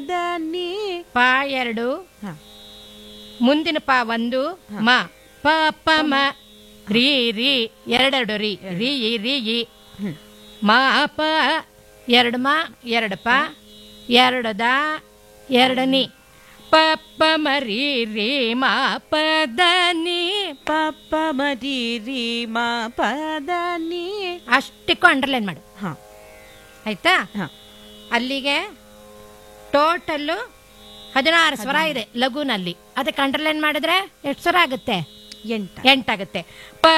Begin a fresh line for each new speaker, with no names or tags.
The ನೀ
ಪ ಎರಡು
ಹ.
ಮುಂದಿನ ಪ ಒಂದು ಮ ಪ ಪ ಮ ರೀ ರೀ ಎರಡೆರಡು ರೀ ರೀ ಇ, ರೀ ಇ
ಹ್ಮ್.
ಮ ಪ ಎರಡು ಮ ಎರಡು ಪ ಎರಡು ದ ಎರಡು ನೀ ಪ ಪ ಮ ರೀ ರೀ ಮ ಪ ದ ನೀ
ಪಪ್ಪ ಮರಿ ರೀ ಮ ಪ ದ ನೀ
ಅಷ್ಟಕ್ಕೂ ಅಂಡರ್ಲೈನ್ ಮಾಡು
ಹಾ
ಆಯ್ತಾ
ಹಾ
ಅಲ್ಲಿಗೆ ಟೋಟಲ್ಲು ಹದಿನಾರು ಸ್ವರ ಇದೆ ಲಘುನಲ್ಲಿ ಅದಕ್ಕೆ ಅಂಡರ್ಲೈನ್ ಮಾಡಿದ್ರೆ ಎಷ್ಟು ಸ್ವರ ಆಗುತ್ತೆ
ಎಂಟ
ಎಂಟಾಗುತ್ತೆ ಪ